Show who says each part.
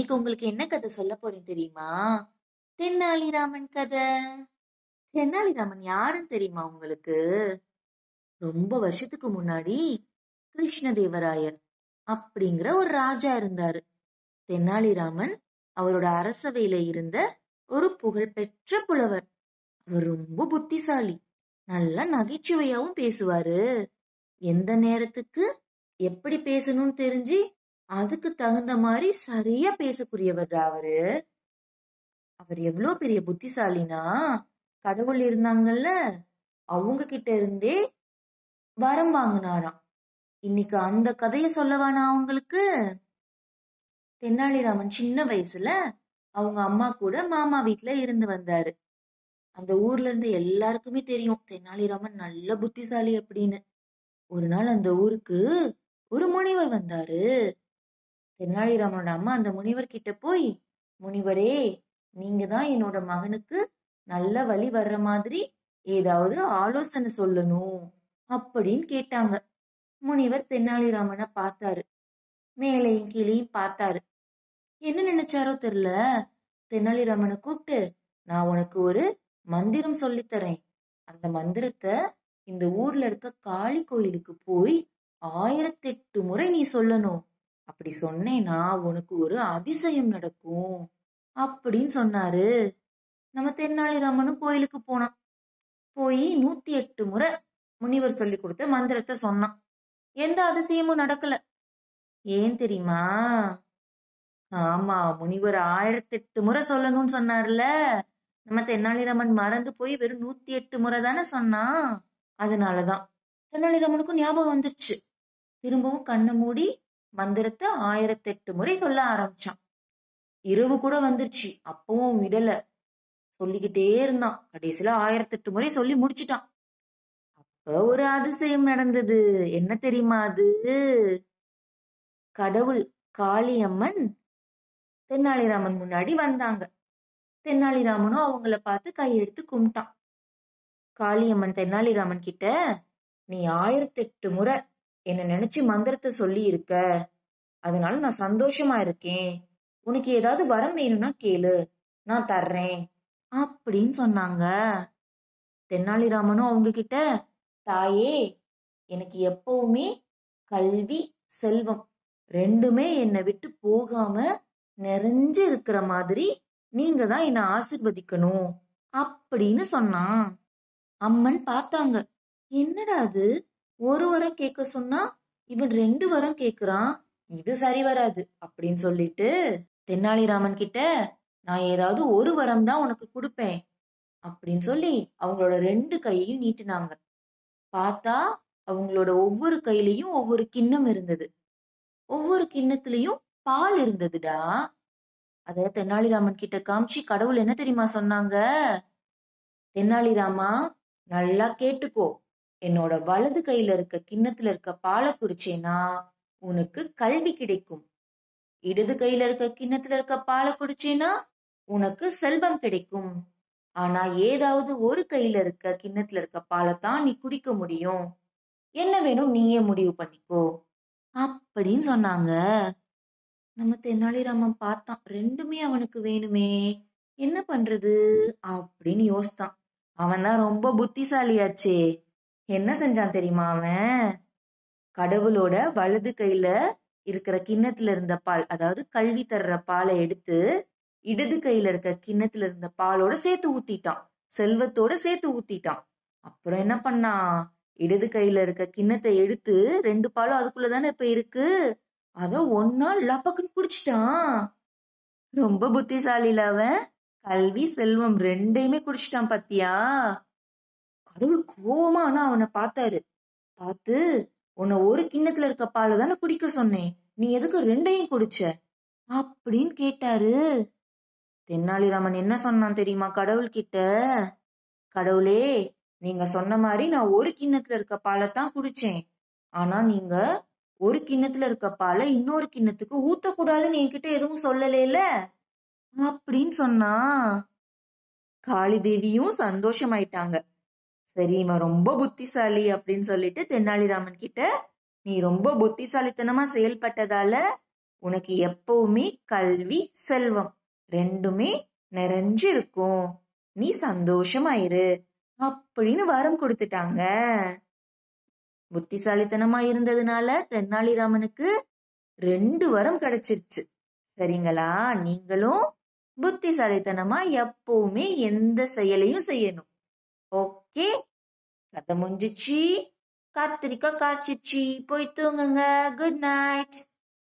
Speaker 1: இன்னைக்கு உங்களுக்கு என்ன கதை சொல்ல போறேன் தெரியுமா தென்னாலிராமன் கதை தென்னாலிராமன் யாருன்னு தெரியுமா உங்களுக்கு ரொம்ப வருஷத்துக்கு முன்னாடி கிருஷ்ணதேவராயர் அப்படிங்கிற ஒரு ராஜா இருந்தாரு தென்னாலிராமன் அவரோட அரசவையில இருந்த ஒரு புகழ்பெற்ற புலவர் அவர் ரொம்ப புத்திசாலி நல்லா நகைச்சுவையாவும் பேசுவாரு எந்த நேரத்துக்கு எப்படி பேசணும்னு தெரிஞ்சு அதுக்கு தகுந்த மாதிரி சரியா பேசக்கூடியவர் அவரு அவர் எவ்வளவு பெரிய புத்திசாலினா கடவுள் இருந்தாங்கல்ல அவங்க கிட்ட இருந்தே வரம் வாங்கினாராம் இன்னைக்கு அந்த கதைய சொல்லவா நான் உங்களுக்கு தென்னாலிராமன் சின்ன வயசுல அவங்க அம்மா கூட மாமா வீட்ல இருந்து வந்தாரு அந்த ஊர்ல இருந்து எல்லாருக்குமே தெரியும் தென்னாலிராமன் நல்ல புத்திசாலி அப்படின்னு ஒரு நாள் அந்த ஊருக்கு ஒரு முனிவர் வந்தாரு தென்னாலிராமனோட அம்மா அந்த முனிவர் கிட்ட போய் முனிவரே நீங்க தான் என்னோட மகனுக்கு நல்ல வழி வர்ற மாதிரி ஏதாவது ஆலோசனை சொல்லணும் அப்படின்னு கேட்டாங்க முனிவர் தென்னாலிராமனை பார்த்தாரு மேலையும் கீழையும் பார்த்தாரு என்ன நினைச்சாரோ தெரியல தென்னாலிராமனை கூப்பிட்டு நான் உனக்கு ஒரு மந்திரம் சொல்லித்தரேன் அந்த மந்திரத்தை இந்த ஊர்ல இருக்க காளி கோயிலுக்கு போய் ஆயிரத்தெட்டு முறை நீ சொல்லணும் அப்படி சொன்னேன்னா உனக்கு ஒரு அதிசயம் நடக்கும் அப்படின்னு சொன்னாரு நம்ம தென்னாலிராமனும் கோயிலுக்கு போனான் போய் நூத்தி எட்டு முறை முனிவர் சொல்லி கொடுத்த மந்திரத்தை சொன்னான் எந்த அதிசயமும் நடக்கல ஏன் தெரியுமா ஆமா முனிவர் ஆயிரத்தெட்டு முறை சொல்லணும்னு சொன்னார்ல நம்ம தென்னாலிராமன் மறந்து போய் வெறும் நூத்தி எட்டு முறை தானே சொன்னான் அதனாலதான் தென்னாலிராமனுக்கும் ஞாபகம் வந்துருச்சு திரும்பவும் கண்ணை மூடி மந்திரத்தை ஆயிரத்தெட்டு முறை சொல்ல ஆரம்பிச்சான் இரவு கூட வந்துருச்சு அப்பவும் விடல சொல்லிக்கிட்டே இருந்தான் கடைசியில ஆயிரத்தெட்டு முறை சொல்லி முடிச்சிட்டான் அப்ப ஒரு அதிசயம் நடந்தது என்ன தெரியுமா அது கடவுள் காளியம்மன் தென்னாலிராமன் முன்னாடி வந்தாங்க தென்னாலிராமனும் அவங்கள பார்த்து கையெடுத்து கும்பிட்டான் காளியம்மன் தென்னாலிராமன் கிட்ட நீ ஆயிரத்தெட்டு முறை என்ன நினைச்சு மந்திரத்தை சொல்லி இருக்க அதனால நான் சந்தோஷமா இருக்கேன் உனக்கு ஏதாவது வரம் வேணும்னா கேளு நான் தர்றேன் அப்படின்னு சொன்னாங்க தென்னாலிராமனும் அவங்க கிட்ட தாயே எனக்கு எப்பவுமே கல்வி செல்வம் ரெண்டுமே என்னை விட்டு போகாம நிறைஞ்சு இருக்கிற மாதிரி நீங்க தான் என்னை ஆசிர்வதிக்கணும் அப்படின்னு சொன்னான் அம்மன் பார்த்தாங்க என்னடா அது ஒரு வரம் கேட்க சொன்னா இவன் ரெண்டு வரம் கேக்குறான் இது சரி வராது அப்படின்னு சொல்லிட்டு தென்னாலிராமன் கிட்ட நான் ஏதாவது ஒரு வரம் தான் உனக்கு கொடுப்பேன் அப்படின்னு சொல்லி அவங்களோட ரெண்டு கையையும் நீட்டினாங்க பார்த்தா அவங்களோட ஒவ்வொரு கையிலையும் ஒவ்வொரு கிண்ணம் இருந்தது ஒவ்வொரு கிண்ணத்துலயும் பால் இருந்ததுடா அத தென்னாலிராமன் கிட்ட காமிச்சு கடவுள் என்ன தெரியுமா சொன்னாங்க தென்னாலிராமா நல்லா கேட்டுக்கோ என்னோட வலது கையில இருக்க கிண்ணத்துல இருக்க பாலை குடிச்சேனா உனக்கு கல்வி கிடைக்கும் இடது கையில இருக்க கிண்ணத்துல இருக்க பாலை குடிச்சேனா உனக்கு செல்வம் கிடைக்கும் ஆனா ஏதாவது ஒரு கையில இருக்க கிண்ணத்துல இருக்க பாலை தான் நீ குடிக்க முடியும் என்ன வேணும் நீயே முடிவு பண்ணிக்கோ அப்படின்னு சொன்னாங்க நம்ம தெனாலிராமன் பார்த்தான் ரெண்டுமே அவனுக்கு வேணுமே என்ன பண்றது அப்படின்னு யோசித்தான் அவன் தான் ரொம்ப புத்திசாலியாச்சே என்ன செஞ்சான் தெரியுமா அவன் கடவுளோட வலது கையில இருக்கிற கிண்ணத்துல இருந்த பால் அதாவது கல்வி தர்ற பாலை எடுத்து இடது கையில இருக்க கிண்ணத்துல இருந்த பாலோட சேர்த்து ஊத்திட்டான் செல்வத்தோட சேர்த்து ஊத்திட்டான் அப்புறம் என்ன பண்ணான் இடது கையில இருக்க கிண்ணத்தை எடுத்து ரெண்டு பாலும் அதுக்குள்ளதானே இப்ப இருக்கு அத ஒன்னா லப்பக்குன்னு குடிச்சிட்டான் ரொம்ப புத்திசாலில அவன் கல்வி செல்வம் ரெண்டையுமே குடிச்சிட்டான் பாத்தியா கடவுள் கோவமா ஆனா அவனை பார்த்தாரு பார்த்து உன்னை ஒரு கிண்ணத்துல இருக்க பாலை தானே குடிக்க சொன்னேன் நீ எதுக்கு ரெண்டையும் குடிச்ச அப்படின்னு கேட்டாரு தென்னாலிராமன் என்ன சொன்னான் தெரியுமா கடவுள் கிட்ட கடவுளே நீங்க சொன்ன மாதிரி நான் ஒரு கிண்ணத்துல இருக்க பாலை தான் குடிச்சேன் ஆனா நீங்க ஒரு கிண்ணத்துல இருக்க பாலை இன்னொரு கிண்ணத்துக்கு ஊத்தக்கூடாதுன்னு என்கிட்ட எதுவும் சொல்லலைல அப்படின்னு சொன்னா காளி தேவியும் சந்தோஷமாயிட்டாங்க சரி இவன் ரொம்ப புத்திசாலி அப்படின்னு சொல்லிட்டு தென்னாலிராமன் கிட்ட நீ ரொம்ப புத்திசாலித்தனமா செயல்பட்டதால உனக்கு எப்பவுமே கல்வி செல்வம் ரெண்டுமே நிறைஞ்சு இருக்கும் நீ சந்தோஷமாயிரு அப்படின்னு வரம் கொடுத்துட்டாங்க புத்திசாலித்தனமா இருந்ததுனால தென்னாலிராமனுக்கு ரெண்டு வரம் கிடைச்சிருச்சு சரிங்களா நீங்களும் புத்திசாலித்தனமா எப்பவுமே எந்த செயலையும் செய்யணும் ஓகே கதை முடிஞ்சிச்சு கத்திரிக்காய் காய்ச்சிச்சு போய் தூங்குங்க குட் நைட்